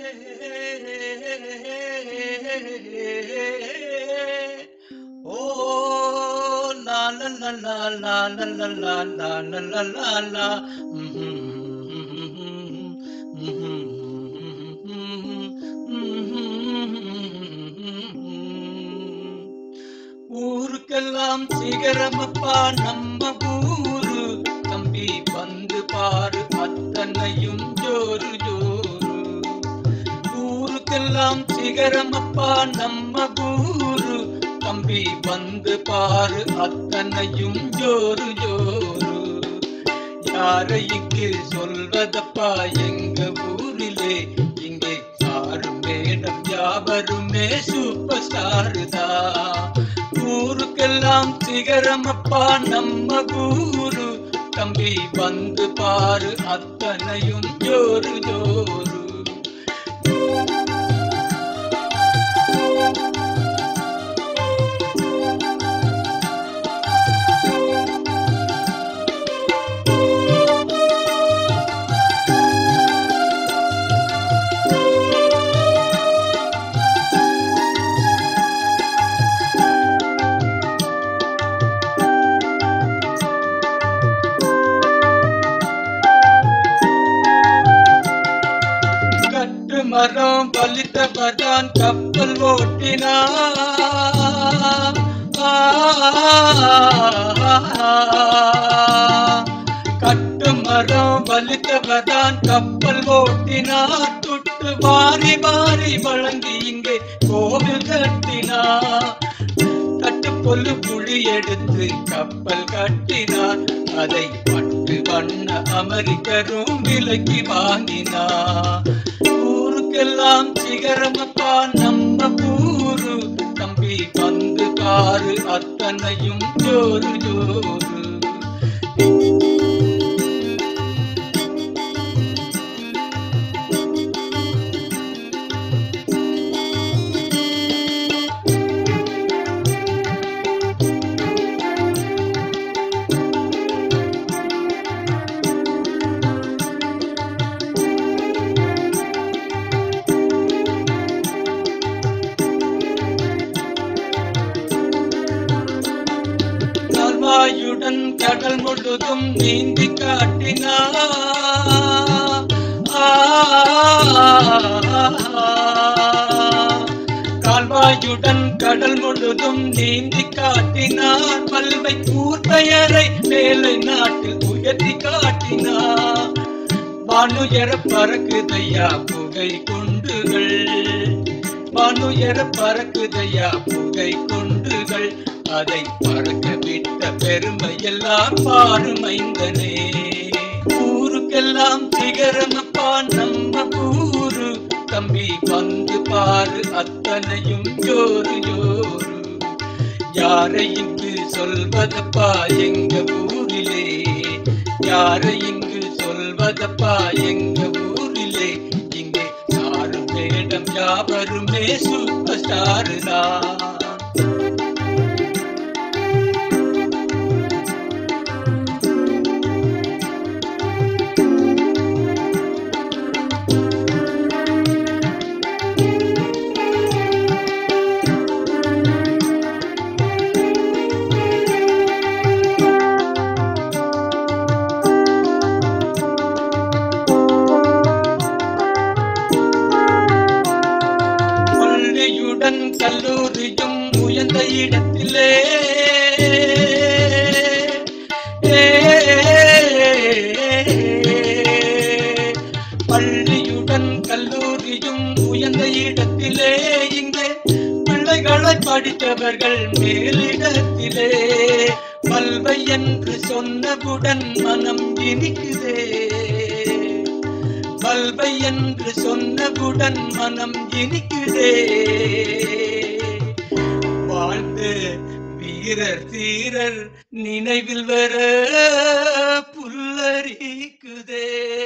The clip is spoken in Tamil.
ஓ லா லா லா லா லா லா லா லா லா லா லா லா லா ஊருக்கெல்லாம் சிகரமப்பா நம்ம ஊரு தம்பி வந்து பாரு அத்தனையும் ஜோரு ஜோரு ஊருக்கெல்லாம் சிகரமப்பா நம்ம ஊரு தம்பி வந்து பாரு அத்தனையும் ஜோரு ஜோரு யாரை இங்கு சொல்வதப்பா எங்க ஊரிலே இங்கே சாரு மேடம் யாவருமே சூப்பர் ஸ்டாரு தான் ஊருக்கெல்லாம் சிகரமப்பா நம்ம ஊரு தம்பி வந்து பாரு அத்தனையும் ஜோரு ஜோரு கட்டு மரம் பலித்தவர்தான் கப்பல் ஓட்டினா கட்டு மரம் பலித்தவர்தான் கப்பல் ஓட்டினார் துட்டு வாரி வாரி வழங்கி இங்கே கோவில் கட்டினார் கட்டு பொல்லு புளி எடுத்து கப்பல் கட்டினார் அதை பட்டு வண்ண அமெரிக்கரும் விலைக்கு வாங்கினார் ஊருக்கெல்லாம் சிகரமப்பா நம்ம ஊரு தம்பி வந்து பாரு அத்தனையும் ஜோரு ஜோரு கால்வாயுடன் கடல் முழுதும் நீந்தி காட்டினார் கால்வாயுடன் கடல் முழுதும் நீந்தி காட்டினார் பல்வை ஊர் பெயரை மேலை நாட்டில் உயர்த்தி காட்டினார் வானுயர பறக்குதையா புகை குண்டுகள் வானுயர பறக்குதையா புகை குண்டுகள் அதை பறக்க விட்ட பெருமை எல்லாம் பாருமைந்தனே ஊருக்கெல்லாம் சிகரமப்பா நம்ம ஊரு தம்பி வந்து பாரு அத்தனையும் ஜோரு ஜோரு யாரை இங்கு சொல்வதப்பா எங்க ஊரிலே யாரை இங்கு சொல்வதப்பா எங்க ஊரிலே இங்கே சாரு மேடம் யாவருமே சூப்பர் ஸ்டாரு தான் பள்ளியுடன் கல்லூரியும் உயர்ந்த இடத்திலே பள்ளியுடன் கல்லூரியும் உயர்ந்த இடத்திலே இங்கே பிள்ளைகளை படித்தவர்கள் மேலிடத்திலே பல்வை என்று சொன்னவுடன் மனம் இனிக்குதே பல்வை என்று சொன்னவுடன் மனம் இனிக்குதே வாழ்ந்த வீரர் தீரர் நினைவில் வர புல்லரிக்குதே